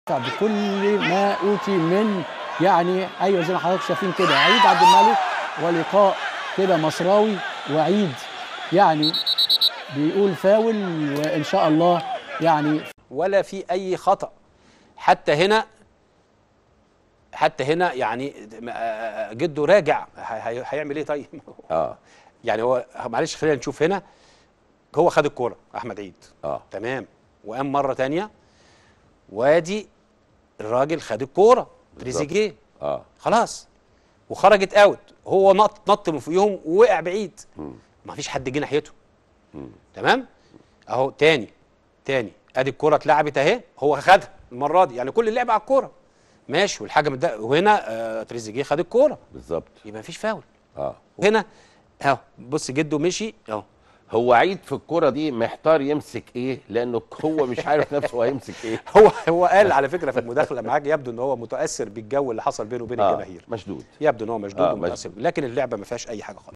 بكل ما اوتي من يعني ايوه زي ما حضرتك شايفين كده عيد عبد الملك ولقاء كده مصراوي وعيد يعني بيقول فاول وان شاء الله يعني ولا في اي خطا حتى هنا حتى هنا يعني آه، جده راجع هي- هيعمل ايه طيب اه يعني هو معلش خلينا نشوف هنا هو خد الكوره احمد عيد اه تمام وقام مره تانية وادي الراجل خد الكوره تريزيجيه اه خلاص وخرجت اوت هو نط نط من فوقيهم ووقع بعيد ما فيش حد جه ناحيته تمام اهو تاني تاني ادي الكوره اتلعبت اهي هو خدها المره دي يعني كل اللعب على الكوره ماشي والحاجه من ده وهنا آه تريزيجيه خد الكوره بالظبط يبقى مفيش فاول اه وهنا اهو بص جده مشي اهو هو عيد في الكرة دي محتار يمسك ايه لانه هو مش عارف نفسه هو هيمسك ايه هو هو قال على فكره في المداخله معاك يبدو ان هو متاثر بالجو اللي حصل بينه وبين آه الجماهير مشدود يبدو ان هو مشدود آه، ومتاثر لكن اللعبه ما فيهاش اي حاجه خالص